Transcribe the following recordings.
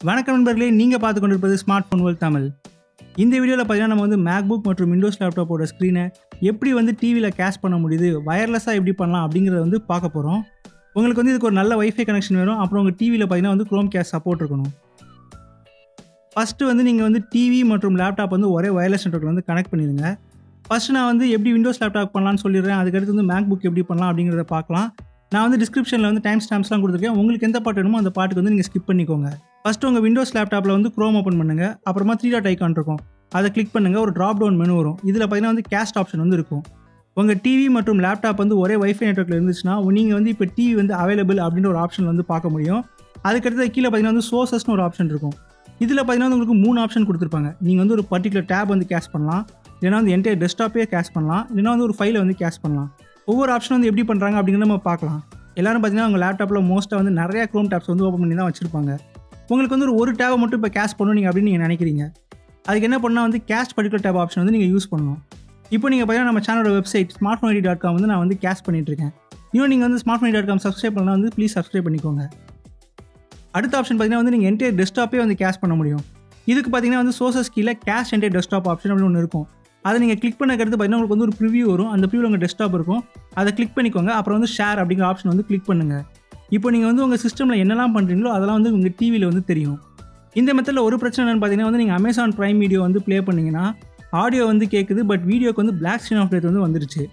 வணக்கம் நண்பர்களே நீங்கள் பார்த்து கொண்டிருப்பது ஸ்மார்ட் ஃபோன் வேர்ல்ட் தமிழ் இந்த வீடியோவில் பார்த்தீங்கன்னா நம்ம வந்து மேக்புக் மற்றும் விண்டோஸ் லேப்டாப்போட ஸ்க்ரீனை எப்படி வந்து டிவியில் கேஷ் பண்ண முடியுது வயர்லெஸ்ஸாக எப்படி பண்ணலாம் அப்படிங்கிறத வந்து பார்க்க போகிறோம் உங்களுக்கு வந்து இதுக்கு ஒரு நல்ல வைஃபை கனெக்ஷன் வேணும் அப்புறம் உங்கள் டிவியில் பார்த்தீங்கன்னா வந்து க்ரோம் கேஷ் சப்போர்ட் இருக்கணும் ஃபஸ்ட்டு வந்து நீங்கள் வந்து டிவி மற்றும் லேப்டாப் வந்து ஒரே வயர்லெஸ் நெட்ஒர்க்கில் வந்து கனெக்ட் பண்ணிடுங்க ஃபஸ்ட்டு நான் வந்து எப்படி விண்டோஸ் லேப்டாப் பண்ணலாம்னு சொல்லிடுறேன் அதுக்கடுத்து வந்து மேக்புக் எப்படி பண்ணலாம் அப்படிங்கிறத பார்க்கலாம் நான் வந்து டிஸ்கிரிப்ஷனில் வந்து டைம் ஸ்டாம்ப்ஸ்லாம் கொடுத்துருக்கேன் உங்களுக்கு எந்த பாட்டு வேணுமோ அந்த பாட்டுக்கு வந்து நீங்கள் ஸ்கிப் பண்ணிக்கோங்க ஃபஸ்ட்டு உங்கள் விண்டோஸ் லேப்டாப்பில் வந்து க்ரோம் ஓப்பன் பண்ணுங்கள் அப்புறமா த்ரீ டாட் ஐக்கான் இருக்கும் அதை கிளிக் பண்ணுங்கள் ஒரு ட்ராப் டவுன் மெனு வரும் இதில் பார்த்தீங்கன்னா வந்து கேஸ்ட் ஆப்ஷன் வந்து இருக்கும் உங்கள் டிவி மற்றும் லேப்டாப் வந்து ஒரே வைஃபை நெட்ஒர்க்கில் இருந்துச்சுன்னா நீங்கள் வந்து இப்போ டிவி வந்து அவைலபிள் அப்படின்ற ஒரு ஆப்ஷன் வந்து பார்க்க முடியும் அதுக்கடுத்து கீழே பார்த்தீங்கன்னா வந்து சோர்சஸ்னு ஒரு ஆப்ஷன் இருக்கும் இதில் பார்த்தீங்கன்னா வந்து உங்களுக்கு மூணு ஆப்ஷன் கொடுத்துருப்பாங்க நீங்கள் வந்து ஒரு பர்டிகுலர் டேப் வந்து கேஷ் பண்ணலாம் இல்லைனா வந்து என்டையர் டெஸ்க்டாப்பே கேஷ் பண்ணலாம் இல்லைனா வந்து ஒரு ஃபைலை வந்து கேஷ் பண்ணலாம் ஒவ்வொரு ஆப்ஷன் வந்து எப்படி பண்ணுறாங்க அப்படிங்கிறத நம்ம பார்க்கலாம் எல்லாரும் பார்த்தீங்கன்னா உங்கள் லேப்டாப்பில் மோஸ்ட்டாக வந்து நிறைய க்ரோம் டேப்ஸ் வந்து ஓப்பன் பண்ணி தான் வச்சிருப்பாங்க உங்களுக்கு வந்து ஒரு ஒரு டேபை மட்டும் இப்போ கேஷ் பண்ணணும் நீங்கள் அப்படின்னு நீங்கள் நினைக்கிறீங்க அதுக்கு என்ன பண்ணால் வந்து கேஷ் பர்டிகுலர் டேப் ஆப்ஷன் வந்து நீங்கள் யூஸ் பண்ணணும் இப்போ நீங்கள் பார்த்தீங்கன்னா நம்ம சேனலோட website smart phone ID dot com வந்து நான் வந்து கேஷ் பண்ணிட்டு இருக்கேன் இன்னும் நீங்கள் வந்து smart phone dot com subscribe பண்ணலாம் வந்து ப்ளீஸ் சப்ஸ்கிரைப் பண்ணிக்கோங்க அடுத்த ஆப்ஷன் பார்த்தீங்கன்னா வந்து நீங்கள் என்டையர் டெஸ்க்டாப்பே வந்து கேஷ் பண்ண முடியும் இதுக்கு பார்த்தீங்கன்னா வந்து சோர்சஸ் கீழே கேஷ் என்டையர் டெஸ்க்டாப் ஆப்ஷன் அப்படின்னு ஒன்று இருக்கும் அதை நீங்கள் கிளிக் பண்ண கருத்து பார்த்தீங்கன்னா உங்களுக்கு வந்து ஒரு ப்ரிவியூ வரும் அந்த ப்ரிவியூ உங்கள் டெஸ்க்டாப் இருக்கும் அதை கிளிக் பண்ணிக்கோங்க அப்புறம் வந்து ஷேர் அப்படிங்கிற ஆப்ஷன் வந்து கிளிக் பண்ணுங்கள் இப்போ நீங்கள் வந்து உங்கள் சிஸ்டமில் என்னெல்லாம் பண்ணுறீங்களோ அதெல்லாம் வந்து உங்கள் டிவியில் வந்து தெரியும் இந்த மெத்தடில் ஒரு பிரச்சனை என்னன்னு பார்த்தீங்கன்னா வந்து நீங்கள் அமேசான் ப்ரைம் வீடியோ வந்து ப்ளே பண்ணிங்கன்னா ஆடியோ வந்து கேட்குது பட் வீடியோக்கு வந்து பிளாக் ஸ்க்ரீன் ஆஃப் டெத் வந்து வந்துருச்சு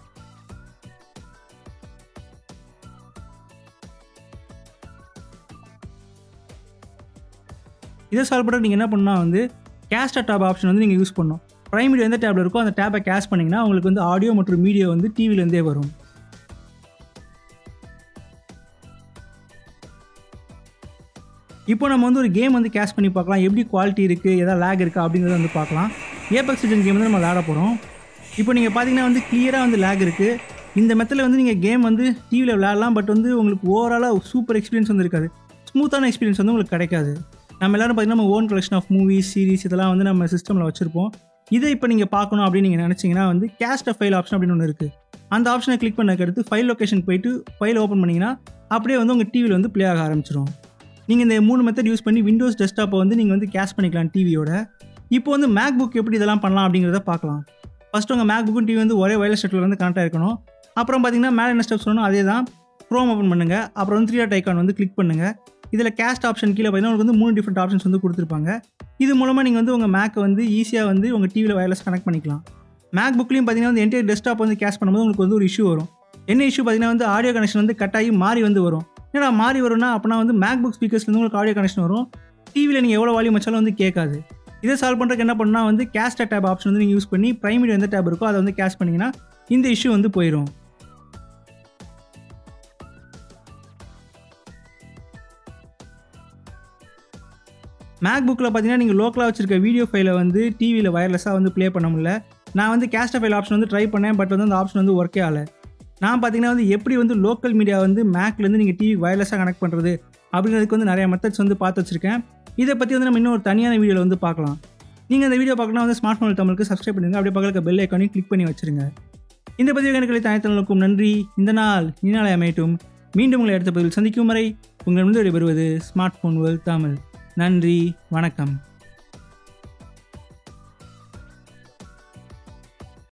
இதை சால்வ் பண்ண நீங்கள் என்ன பண்ணால் வந்து கேஸ்டர் டேப் ஆப்ஷன் வந்து நீங்கள் யூஸ் பண்ணணும் ப்ரைம் வீடியோ எந்த டேப்பில் இருக்கோ அந்த டேப்பை கேஷ் பண்ணிங்கன்னா உங்களுக்கு வந்து ஆடியோ மற்றும் வீடியோ வந்து டிவிலேருந்தே வரும் இப்போ நம்ம வந்து ஒரு கேம் வந்து கேஷ் பண்ணி பார்க்கலாம் எப்படி குவாலிட்டி இருக்குது எதாவது லேக் இருக்குது அப்படிங்கிறத வந்து பார்க்கலாம் ஏபெக்ஸ் சீசன் கேம் வந்து நம்ம விளாட போகிறோம் இப்போ நீங்கள் பார்த்தீங்கன்னா வந்து கிளியராக வந்து லேக் இருக்குது இந்த மெத்தடில் வந்து நீங்கள் கேம் வந்து டிவியில் விளையாடலாம் பட் வந்து உங்களுக்கு ஓவராலாக சூப்பர் எக்ஸ்பீரியன்ஸ் வந்து இருக்காது ஸ்மூத்தான எக்ஸ்பீரியன்ஸ் வந்து உங்களுக்கு கிடைக்காது நம்ம எல்லோரும் பார்த்தீங்கன்னா நம்ம own collection of movies series இதெல்லாம் வந்து நம்ம சிஸ்டமில் வச்சுருப்போம் இதை இப்போ நீங்கள் பார்க்கணும் அப்படின்னு நீங்கள் நினச்சிங்கன்னா வந்து கேஸ்ட் ஃபைல் ஆப்ஷன் அப்படின்னு ஒன்று இருக்குது அந்த ஆப்ஷனை கிளிக் பண்ணக்கு அடுத்து ஃபைல் லொக்கேஷன் போயிட்டு ஃபைல் ஓப்பன் பண்ணிங்கன்னா அப்படியே வந்து உங்கள் டிவியில் வந்து ப்ளே ஆக ஆரம்பிச்சிடும் நீங்கள் இந்த மூணு மெத்தட் யூஸ் பண்ணி விண்டோஸ் டெஸ்க்டாப்பை வந்து நீங்கள் வந்து கேஷ் பண்ணிக்கலாம் டிவியோட இப்போ வந்து மேக் புக் எப்படி இதெல்லாம் பண்ணலாம் அப்படிங்கிறத பார்க்கலாம் ஃபஸ்ட்டு உங்கள் மேக் புக்கும் டிவி வந்து ஒரே வயர்லெஸ் செட்டில் வந்து கனெக்ட் இருக்கணும் அப்புறம் பார்த்தீங்கன்னா மேலே என்ன ஸ்டெப்ஸ் சொல்லணும் அதே தான் க்ரோம் ஓப்பன் பண்ணுங்கள் அப்புறம் வந்து த்ரீ டாட் ஐக்கான் வந்து கிளிக் பண்ணுங்கள் இதில் கேஸ்ட் ஆப்ஷன் கீழே பார்த்தீங்கன்னா உங்களுக்கு வந்து மூணு டிஃப்ரெண்ட் ஆப்ஷன்ஸ் வந்து கொடுத்துருப்பாங்க இது மூலமாக நீங்கள் வந்து உங்கள் மேக்கை வந்து ஈஸியாக வந்து உங்கள் டிவியில் வயர்லெஸ் கனெக்ட் பண்ணிக்கலாம் மேக் புக்லேயும் பார்த்தீங்கன்னா வந்து என்டையர் டெஸ்க்டாப் வந்து கேஷ் பண்ணும்போது உங்களுக்கு வந்து ஒரு இஷ்யூ வரும் என்ன இஷ்யூ பார்த்தீங்கன்னா வந்து ஆடியோ கனெக்ஷன் வந்து கட் ஆகி மாறி வந்து வரும் ஏன்னா மாறி வரும்னா அப்படின்னா வந்து மேக் புக் ஸ்பீக்கர்ஸ்லேருந்து உங்களுக்கு ஆடியோ கனெக்ஷன் வரும் டிவியில் நீங்கள் எவ்வளோ வால்யூம் வச்சாலும் வந்து கேட்காது இதை சால்வ் பண்ணுறதுக்கு என்ன பண்ணால் வந்து கேஸ்ட் டேப் ஆப்ஷன் வந்து நீங்கள் யூஸ் பண்ணி ப்ரைமரி எந்த டேப் இருக்கோ அதை வந்து கேஷ் பண்ணிங்கன்னா இந்த இஷ்யூ வந்து போயிடும் மேக் புக்கில் பார்த்தீங்கன்னா நீங்கள் லோக்கலாக வச்சிருக்க வீடியோ ஃபைலை வந்து டிவியில் வயர்லெஸ்ஸாக வந்து ப்ளே பண்ண முடியல நான் வந்து கேஸ்ட் ஃபைல் ஆப்ஷன் வந்து ட்ரை பண்ணேன் பட் வந்து அந்த ஆப்ஷன் வந்து ஒர்க்கே ஆகலை நான் பார்த்தீங்கன்னா வந்து எப்படி வந்து லோக்கல் மீடியா வந்து மேக்லேருந்து நீங்கள் டிவி வயர்லெஸ்ஸாக கனெக்ட் பண்ணுறது அப்படிங்கிறதுக்கு வந்து நிறைய மெத்தட்ஸ் வந்து பார்த்து வச்சிருக்கேன் இதை பற்றி வந்து நம்ம இன்னும் ஒரு தனியான வீடியோவில் வந்து பார்க்கலாம் நீங்கள் இந்த வீடியோ பார்க்கணும் வந்து ஸ்மார்ட் ஃபோன் தமிழுக்கு சப்ஸ்கிரைப் பண்ணுங்க அப்படியே பக்கத்தில் பெல் ஐக்கானையும் கிளிக் பண்ணி வச்சிருங்க இந்த பதிவு எனக்கு அனைத்தவர்களுக்கும் நன்றி இந்த நாள் இந்நாளை அமையட்டும் மீண்டும் உங்களை அடுத்த பதிவில் சந்திக்கும் வரை உங்களிடம் விடைபெறுவது ஸ்மார்ட் ஃபோன் வேர்ல்ட் தமிழ் நன்றி வணக்கம்